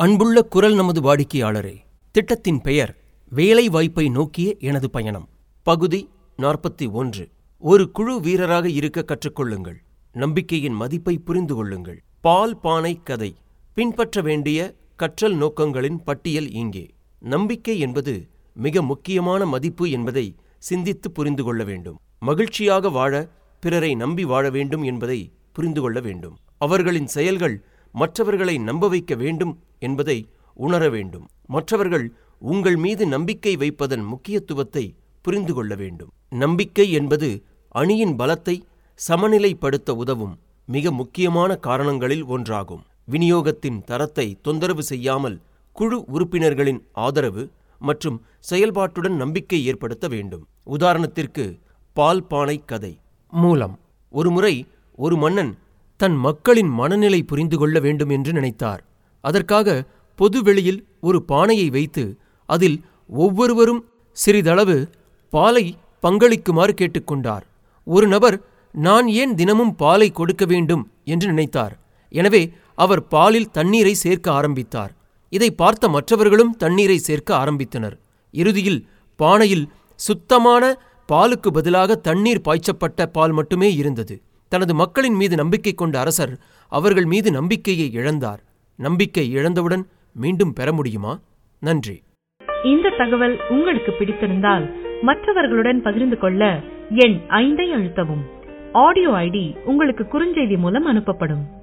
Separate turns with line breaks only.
அன்புள்ள குரல் நமது வாடிக்கையாளரே திட்டத்தின் பெயர் வேலை வாய்ப்பை நோக்கிய எனது பயணம் பகுதி நாற்பத்தி ஒன்று ஒரு குழு வீரராக இருக்க கற்றுக்கொள்ளுங்கள் நம்பிக்கையின் மதிப்பை புரிந்து கொள்ளுங்கள் பால் பானை கதை பின்பற்ற வேண்டிய கற்றல் நோக்கங்களின் பட்டியல் இங்கே நம்பிக்கை என்பது மிக முக்கியமான மதிப்பு என்பதை சிந்தித்து புரிந்து கொள்ள வேண்டும் மகிழ்ச்சியாக வாழ பிறரை நம்பி வாழ வேண்டும் என்பதை புரிந்து கொள்ள வேண்டும் அவர்களின் செயல்கள் மற்றவர்களை நம்ப வைக்க வேண்டும் என்பதை உணர வேண்டும் மற்றவர்கள் உங்கள் மீது நம்பிக்கை வைப்பதன் முக்கியத்துவத்தை புரிந்து கொள்ள வேண்டும் நம்பிக்கை என்பது அணியின் பலத்தை சமநிலைப்படுத்த உதவும் மிக முக்கியமான காரணங்களில் ஒன்றாகும் விநியோகத்தின் தரத்தை தொந்தரவு செய்யாமல் குழு உறுப்பினர்களின் ஆதரவு மற்றும் செயல்பாட்டுடன் நம்பிக்கை ஏற்படுத்த வேண்டும் உதாரணத்திற்கு பால் பானை கதை மூலம் ஒருமுறை ஒரு மன்னன் தன் மக்களின் மனநிலை புரிந்து கொள்ள வேண்டும் என்று நினைத்தார் அதற்காக பொதுவெளியில் ஒரு பானையை வைத்து அதில் ஒவ்வொருவரும் சிறிதளவு பாலை பங்களிக்குமாறு கேட்டுக்கொண்டார் ஒரு நபர் நான் ஏன் தினமும் பாலை கொடுக்க வேண்டும் என்று நினைத்தார் எனவே அவர் பாலில் தண்ணீரை சேர்க்க ஆரம்பித்தார் இதை பார்த்த மற்றவர்களும் தண்ணீரை சேர்க்க ஆரம்பித்தனர் இறுதியில் பானையில் சுத்தமான பாலுக்கு பதிலாக தண்ணீர் பாய்ச்சப்பட்ட பால் மட்டுமே இருந்தது தனது மக்களின் மீது நம்பிக்கை கொண்ட அரசர் அவர்கள் மீது நம்பிக்கையை இழந்தார் நம்பிக்கை இழந்தவுடன் மீண்டும் பெற முடியுமா நன்றி
இந்த தகவல் உங்களுக்கு பிடித்திருந்தால் மற்றவர்களுடன் பகிர்ந்து கொள்ள எண் ஐந்தை அழுத்தவும் ஆடியோ ஐடி உங்களுக்கு குறுஞ்செய்தி மூலம் அனுப்பப்படும்